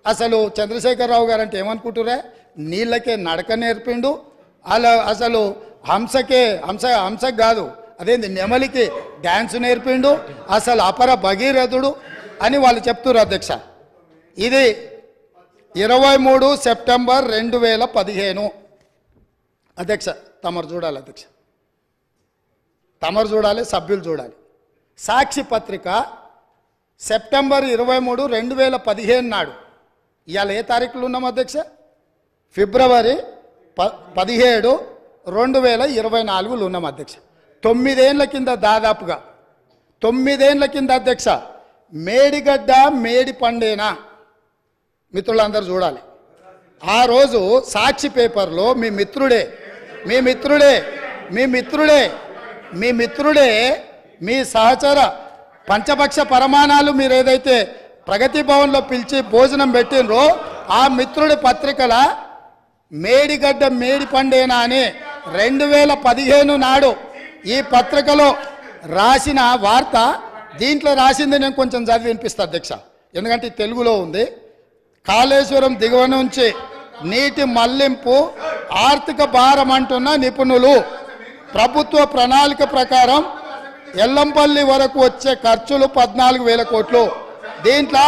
అసలు చంద్రశేఖరరావు గారు అంటే ఏమనుకుంటురే నీళ్ళకే నడక నేర్పిండు అలా అసలు హంసకే హంస హంసకు కాదు అదేంది నెమలికి డ్యాన్స్ నేర్పిండు అసలు అపర భగీరథుడు అని వాళ్ళు చెప్తున్నారు అధ్యక్ష ఇది ఇరవై మూడు సెప్టెంబర్ రెండు వేల పదిహేను అధ్యక్ష తమరు చూడాలి అధ్యక్ష తమరు చూడాలి సభ్యులు చూడాలి సాక్షి పత్రిక సెప్టెంబర్ ఇరవై మూడు రెండు వేల పదిహేను నాడు ఇవాళ ఏ తారీఖులు ఉన్నాం అధ్యక్ష ఫిబ్రవరి ప పదిహేడు రెండు వేల ఇరవై నాలుగులో ఉన్నాం అధ్యక్ష తొమ్మిదేళ్ల కింద దాదాపుగా తొమ్మిదేళ్ల కింద అధ్యక్ష మేడిగడ్డ మేడి పండేనా మిత్రులందరూ చూడాలి ఆ రోజు సాక్షి పేపర్లో మీ మిత్రుడే మీ మిత్రుడే మీ మిత్రుడే మీ మిత్రుడే మీ సహచర పంచపక్ష పరమాణాలు మీరు ఏదైతే ప్రగతి భవన్లో పిలిచి భోజనం పెట్టినరో ఆ మిత్రుడి పత్రికల మేడిగడ్డ మేడి పండేనా అని రెండు వేల పదిహేను నాడు ఈ పత్రికలో రాసిన వార్త దీంట్లో రాసింది నేను కొంచెం చదివి వినిపిస్తా అధ్యక్ష ఎందుకంటే ఇది తెలుగులో ఉంది కాళేశ్వరం దిగువ నుంచి నీటి మళ్లింపు ఆర్థిక భారం అంటున్న నిపుణులు ప్రభుత్వ ప్రణాళిక ప్రకారం ఎల్లంపల్లి వరకు వచ్చే ఖర్చులు పద్నాలుగు వేల కోట్లు దీంట్లో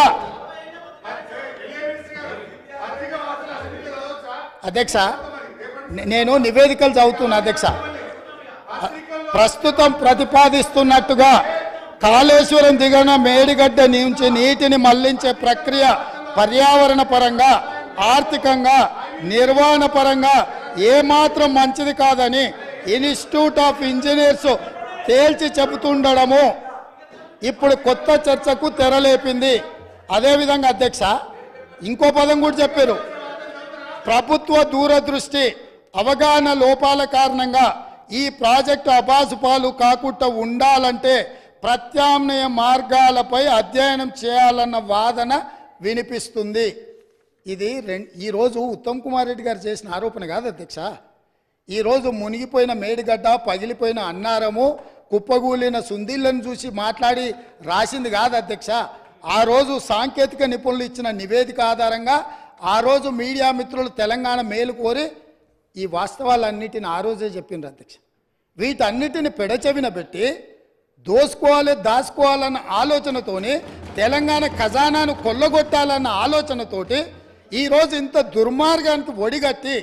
అధ్యక్ష నే- నేను నివేదికలు చదువుతున్నా అధ్యక్ష ప్రస్తుతం ప్రతిపాదిస్తున్నట్టుగా కాళేశ్వరం దిగున మేడిగడ్డ నుంచి నీటిని మళ్లించే ప్రక్రియ పర్యావరణ పరంగా ఆర్థికంగా నిర్వహణ పరంగా ఏమాత్రం మంచిది కాదని ఇన్స్టిట్యూట్ ఆఫ్ ఇంజనీర్స్ తేల్చి చెబుతుండడము ఇప్పుడు కొత్త చర్చకు తెరలేపింది అదేవిధంగా అధ్యక్ష ఇంకో పదం కూడా చెప్పారు ప్రభుత్వ దూరదృష్టి అవగాహన లోపాల కారణంగా ఈ ప్రాజెక్టు అబాసుపాలు కాకుండా ఉండాలంటే ప్రత్యామ్నాయ మార్గాలపై అధ్యయనం చేయాలన్న వాదన వినిపిస్తుంది ఇది రెం- ఈరోజు ఉత్తమ్ కుమార్ రెడ్డి గారు చేసిన ఆరోపణ కాదు అధ్యక్ష ఈరోజు మునిగిపోయిన మేడిగడ్డ పగిలిపోయిన అన్నారము కుప్పగూలిన సుందిళ్ళను చూసి మాట్లాడి రాసింది కాదు అధ్యక్ష ఆ రోజు సాంకేతిక నిపుణులు ఇచ్చిన నివేదిక ఆధారంగా ఆ రోజు మీడియా మిత్రులు తెలంగాణ మేలు కోరి ఈ వాస్తవాలన్నిటిని ఆ రోజే చెప్పిండ్రు అధ్యక్ష వీటన్నిటిని పెడచెవిన పెట్టి దోసుకోవాలి దాచుకోవాలన్న ఆలోచనతోని తెలంగాణ ఖజానాను కొల్లగొట్టాలన్న ఆలోచనతోటి ఈరోజు ఇంత దుర్మార్గానికి ఒడిగట్టి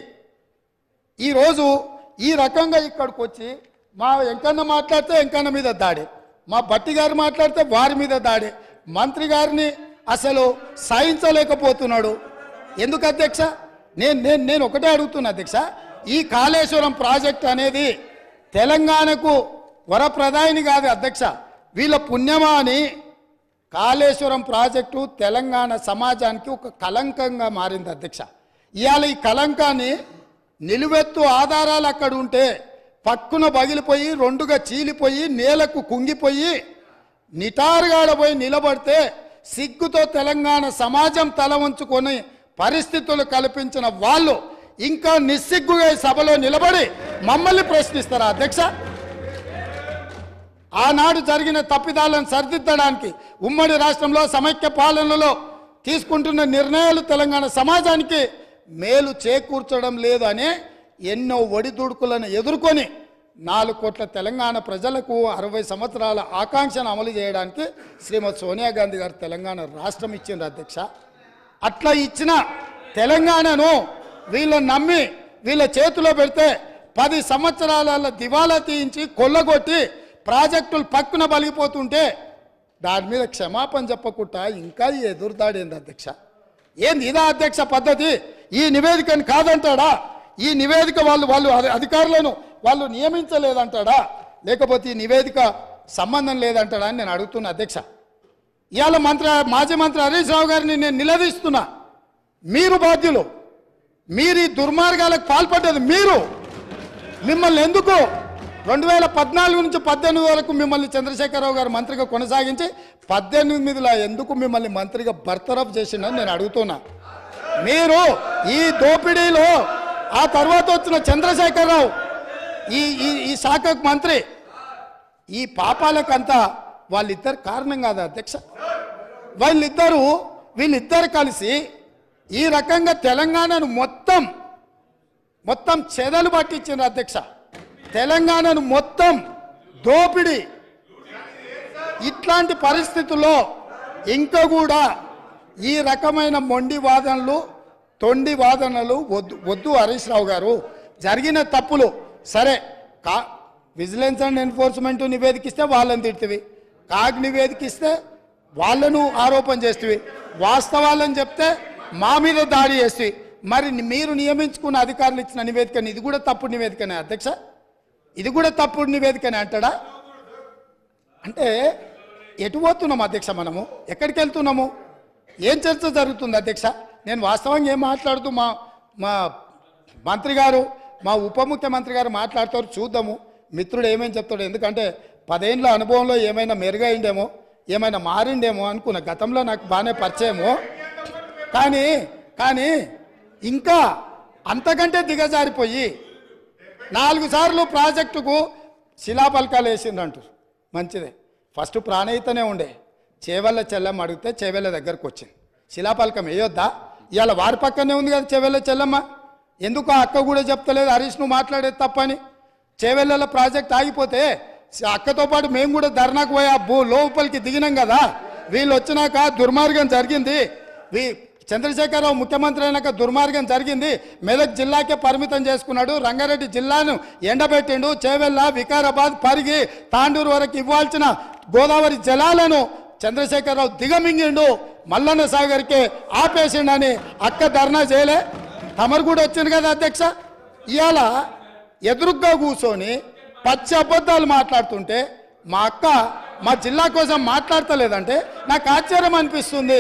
ఈరోజు ఈ రకంగా ఇక్కడికి వచ్చి మా వెంకన్న మాట్లాడితే వెంకన్న మీద దాడి మా బట్టి గారు మాట్లాడితే వారి మీద దాడి మంత్రి గారిని అసలు సహించలేకపోతున్నాడు ఎందుకు అధ్యక్ష నేను నేను నేను ఒకటే అడుగుతున్నా అధ్యక్ష ఈ కాళేశ్వరం ప్రాజెక్ట్ అనేది తెలంగాణకు వరప్రదాయిని కాదు అధ్యక్ష వీళ్ళ పుణ్యమా అని కాళేశ్వరం ప్రాజెక్టు తెలంగాణ సమాజానికి ఒక కలంకంగా మారింది అధ్యక్ష ఇవాళ ఈ కలంకాన్ని నిలువెత్తు ఆధారాలు అక్కడ ఉంటే పక్కున పగిలిపోయి రెండుగా చీలిపోయి నేలకు కుంగిపోయి నిటారుగాడపోయి నిలబడితే సిగ్గుతో తెలంగాణ సమాజం తల వంచుకొని పరిస్థితులు కల్పించిన వాళ్ళు ఇంకా నిస్సిగ్గుగా ఈ సభలో నిలబడి మమ్మల్ని ప్రశ్నిస్తారా అధ్యక్ష ఆనాడు జరిగిన తప్పిదాలను సరిదిద్దడానికి ఉమ్మడి రాష్ట్రంలో సమైక్య పాలనలో తీసుకుంటున్న నిర్ణయాలు తెలంగాణ సమాజానికి మేలు చేకూర్చడం లేదు అని ఎన్నో ఒడిదుడుకులను ఎదుర్కొని నాలుగు కోట్ల తెలంగాణ ప్రజలకు అరవై సంవత్సరాల ఆకాంక్షను అమలు చేయడానికి శ్రీమతి సోనియా గాంధీ గారు తెలంగాణ రాష్ట్రం ఇచ్చిండ్రు అధ్యక్ష అట్లా ఇచ్చిన తెలంగాణను వీళ్ళని నమ్మి వీళ్ళ చేతిలో పెడితే పది సంవత్సరాల దివాలా తీయించి కొల్లగొట్టి ప్రాజెక్టులు పక్కున బలిగిపోతుంటే దాని మీద క్షమాపణ చెప్పకుండా ఇంకా ఈ ఎదురుదాడేంది అధ్యక్ష ఏంది ఇదా అధ్యక్ష పద్ధతి ఈ నివేదికను కాదంటాడా ఈ నివేదిక వాళ్ళు వాళ్ళు అధి- అధికారులను వాళ్ళు నియమించలేదంటాడా లేకపోతే ఈ నివేదిక సంబంధం లేదంటాడా అని నేను అడుగుతున్నా అధ్యక్ష ఇవాళ మంత్రి మాజీ మంత్రి హరీష్ రావు గారిని నేను నిలదీస్తున్నా మీరు బాధ్యులు మీరు ఈ దుర్మార్గాలకు పాల్పడ్డది మీరు మిమ్మల్ని ఎందుకు రెండు వేల పద్నాలుగు నుంచి పద్దెనిమిది వరకు మిమ్మల్ని చంద్రశేఖరరావు గారు మంత్రిగా కొనసాగించి పద్దెనిమిదిలో ఎందుకు మిమ్మల్ని మంత్రిగా బర్తరఫ్ చేసిండని నేను అడుగుతున్నా మీరు ఈ దోపిడీలో ఆ తర్వాత వచ్చిన చంద్రశేఖరరావు ఈ ఈ ఈ శాఖకు మంత్రి ఈ పాపాలకంతా వాళ్ళిద్దరు కారణం కాదా అధ్యక్ష వాళ్ళిద్దరూ వీళ్ళిద్దరు కలిసి ఈ రకంగా తెలంగాణను మొత్తం మొత్తం చెదలు పట్టించిండ్రు అధ్యక్ష తెలంగాణను మొత్తం దోపిడీ ఇట్లాంటి పరిస్థితుల్లో ఇంకా కూడా ఈ రకమైన మొండి వాదనలు తొండి వాదనలు వద్దు వద్దు హరీష్ రావు గారు జరిగిన తప్పులు సరే కా విజిలెన్స్ అండ్ ఎన్ఫోర్స్మెంట్ నివేదికిస్తే వాళ్ళని తిడుతుంది కాగ్ నివేదికిస్తే వాళ్ళను ఆరోపణ చేస్తుంది వాస్తవాలని చెప్తే మా మీద దాడి చేస్తుంది మరి మీరు నియమించుకున్న అధికారులు ఇచ్చిన నివేదికని ఇది కూడా తప్పుడు నివేదికనే అధ్యక్ష ఇది కూడా తప్పుడు నివేదికనే అంటాడా అంటే ఎటు పోతున్నాం అధ్యక్ష మనము ఎక్కడికి వెళ్తున్నాము ఏం చర్చ జరుగుతుంది అధ్యక్ష నేను వాస్తవంగా ఏం మాట్లాడుతూ మా మా మంత్రి గారు మా ఉప ముఖ్యమంత్రి గారు మాట్లాడతారు చూద్దాము మిత్రుడు ఏమేమి చెప్తాడు ఎందుకంటే పదేళ్ళ అనుభవంలో ఏమైనా మెరుగైండేమో ఏమైనా మారిండేమో అనుకున్న గతంలో నాకు బాగానే పరిచయము కానీ కానీ ఇంకా అంతకంటే దిగజారిపోయి నాలుగు సార్లు ప్రాజెక్టుకు శిలాపలకాలు వేసిండ్రంటారు మంచిదే ఫస్ట్ ప్రాణహితనే ఉండే చేవెళ్ళ చెల్లమ్మ అడిగితే చేవెళ్ళ దగ్గరకు వచ్చింది శిలాపలకం వేయొద్దా ఇవాళ వారి పక్కనే ఉంది కదా చేవెళ్ళ చెల్లమ్మ ఎందుకు ఆ అక్క కూడా చెప్తలేదు హరీష్ నువ్వు మాట్లాడేది తప్పని చేవెళ్ళ ప్రాజెక్ట్ ఆగిపోతే స- అక్కతో పాటు మేము కూడా ధర్నాకు పోయి ఆ భూ లోపలికి దిగినాం కదా వీళ్ళు వచ్చినాక దుర్మార్గం జరిగింది వీ చంద్రశేఖరరావు ముఖ్యమంత్రి అయినాక దుర్మార్గం జరిగింది మెదక్ జిల్లాకే పరిమితం చేసుకున్నాడు రంగారెడ్డి జిల్లాను ఎండబెట్టిండు చేవెళ్ళ వికారాబాద్ పరిగి తాండూరు వరకు ఇవ్వాల్సిన గోదావరి జలాలను చంద్రశేఖరరావు దిగమింగిండు మల్లన్న సాగర్కి ఆపేసిండని అక్క ధర్నా చేయలే తమరు కూడా వచ్చింది కదా అధ్యక్ష ఇవాళ ఎదురుగ్గా కూర్చొని పచ్చి అబద్ధాలు మాట్లాడుతుంటే మా అక్క మా జిల్లా కోసం మాట్లాడతలేదంటే నాకు ఆశ్చర్యం అనిపిస్తుంది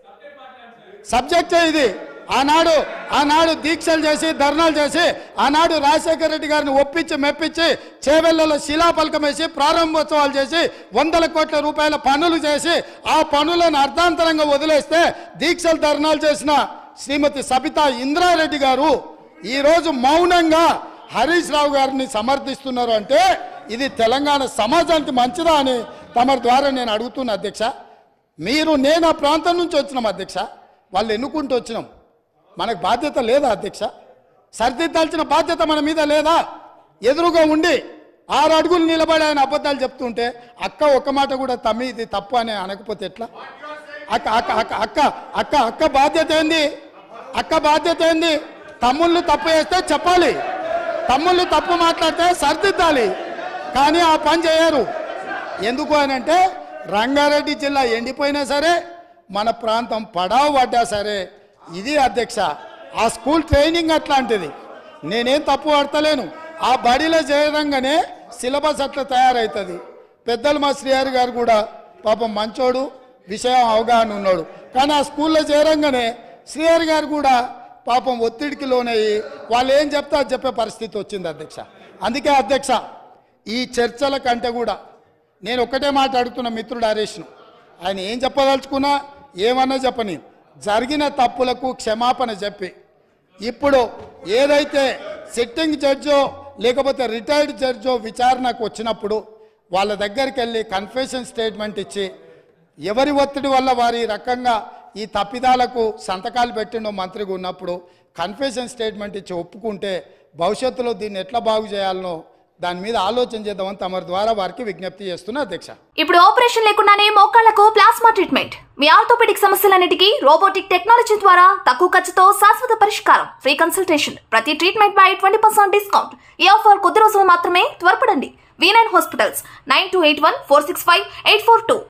సబ్జెక్టే ఇది ఆనాడు ఆనాడు దీక్షలు చేసి ధర్నాలు చేసి ఆనాడు రాజశేఖర రెడ్డి గారిని ఒప్పించి మెప్పించి చేవెళ్లలో శిలాపలకం వేసి ప్రారంభోత్సవాలు చేసి వందల కోట్ల రూపాయల పనులు చేసి ఆ పనులను అర్ధాంతరంగా వదిలేస్తే దీక్షలు ధర్నాలు చేసిన శ్రీమతి సబితా ఇంద్రారెడ్డి గారు ఈరోజు మౌనంగా హరీష్ రావు గారిని సమర్థిస్తున్నారు అంటే ఇది తెలంగాణ సమాజానికి మంచిదా అని తమ ద్వారా నేను అడుగుతున్నా అధ్యక్ష మీరు నేను ఆ ప్రాంతం నుంచి వచ్చినాం అధ్యక్ష వాళ్ళు ఎన్నుకుంటూ వచ్చినాం మనకు బాధ్యత లేదా అధ్యక్ష సరిదిద్దాల్సిన బాధ్యత మన మీద లేదా ఎదురుగా ఉండి ఆరు అడుగులు నిలబడి ఆయన అబద్ధాలు చెప్తుంటే అక్క ఒక్క మాట కూడా తమ్మి ఇది తప్పు అని అనకపోతే ఎట్లా అక్క అక్క అక్క అక్క అక్క అక్క బాధ్యత ఏంది అక్క బాధ్యత ఏంది తమ్ముళ్ళు తప్పు చేస్తే చెప్పాలి తమ్ముళ్ళు తప్పు మాట్లాడితే సరిదిద్దాలి కానీ ఆ పని చేయరు ఎందుకు అని అంటే రంగారెడ్డి జిల్లా ఎండిపోయినా సరే మన ప్రాంతం పడావు పడ్డా సరే ఇది అధ్యక్ష ఆ స్కూల్ ట్రైనింగ్ అట్లాంటిది నేనేం తప్పు పడతలేను ఆ బడిలో చేరంగానే సిలబస్ అట్లా తయారవుతుంది పెద్దలు మా శ్రీహరి గారు కూడా పాపం మంచోడు విషయం అవగాహన ఉన్నాడు కానీ ఆ స్కూల్లో చేరంగానే శ్రీహరి గారు కూడా పాపం ఒత్తిడికి లోనయ్యి వాళ్ళు ఏం చెప్తే అది చెప్పే పరిస్థితి వచ్చింది అధ్యక్ష అందుకే అధ్యక్ష ఈ చర్చల కంటే కూడా నేను ఒక్కటే మాట అడుగుతున్న మిత్రుడు హరీష్ను ఆయన ఏం చెప్పదలుచుకున్నా ఏమన్నా చెప్పని జరిగిన తప్పులకు క్షమాపణ చెప్పి ఇప్పుడు ఏదైతే సిట్టింగ్ జడ్జో లేకపోతే రిటైర్డ్ జడ్జో విచారణకు వచ్చినప్పుడు వాళ్ళ దగ్గరికి వెళ్ళి కన్ఫెషన్ స్టేట్మెంట్ ఇచ్చి ఎవరి ఒత్తిడి వల్ల వారి ఈ రకంగా ఈ తప్పిదాలకు సంతకాలు పెట్టిండో మంత్రిగా ఉన్నప్పుడు కన్ఫెషన్ స్టేట్మెంట్ ఇచ్చి ఒప్పుకుంటే భవిష్యత్తులో దీన్ని ఎట్లా బాగు చేయాలనో దాని మీద ఆలోచన చేద్దామని తమరి ద్వారా వారికి విజ్ఞప్తి చేస్తున్నా అధ్యక్ష ఇప్పుడు ఆపరేషన్ లేకుండానే మోకాళ్లకు ప్లాస్మా ట్రీట్మెంట్ మీ ఆర్థోపెడిక్ సమస్యలన్నిటికీ రోబోటిక్ టెక్నాలజీ ద్వారా తక్కువ ఖర్చుతో శాశ్వత పరిష్కారం ఫ్రీ కన్సల్టేషన్ ప్రతి ట్రీట్మెంట్ పై ట్వంటీ పర్సెంట్ డిస్కౌంట్ ఈ ఆఫర్ కొద్ది రోజులు మాత్రమే త్వరపడండి V nine hospitals nine two eight one four six five eight four two